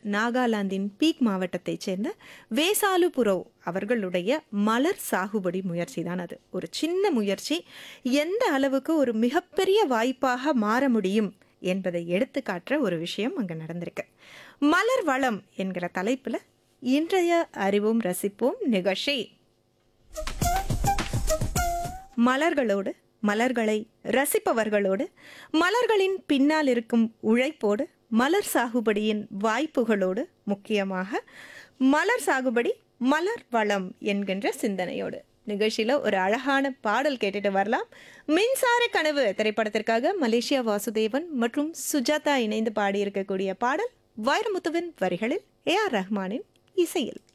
நாகாலாந்தின் peak மாவட்டத்தைச் சேர்ந்த வேசாலு pro அவர்களுடைய மலர் சாகுபடி முயற்சி தான் அது ஒரு சின்ன முயற்சி எந்த அளவுக்கு ஒரு மிகப்பெரிய வாய்ப்பாக மாற முடியும் என்பதை எடுத்து காட்டுற ஒரு விஷயம் அங்கே நடந்திருக்கு மலர் வளம் என்கிற தலைப்பில் இன்றைய அறிவோம் ரசிப்போம் நிகழ்ச்சி மலர்களோடு மலர்களை ரசிப்பவர்களோடு மலர்களின் பின்னால் இருக்கும் உழைப்போடு மலர் சாகுபடியின் வாய்ப்புகளோடு முக்கியமாக மலர் சாகுபடி மலர் வளம் என்கின்ற சிந்தனையோடு நிகழ்ச்சியில் ஒரு அழகான பாடல் கேட்டுட்டு வரலாம் மின்சார கனவு திரைப்படத்திற்காக மலேசியா வாசுதேவன் மற்றும் சுஜாதா இணைந்து பாடியிருக்கக்கூடிய பாடல் வைரமுத்துவின் வரிகளில் ஏ ஆர் ரஹ்மானின் இசையில்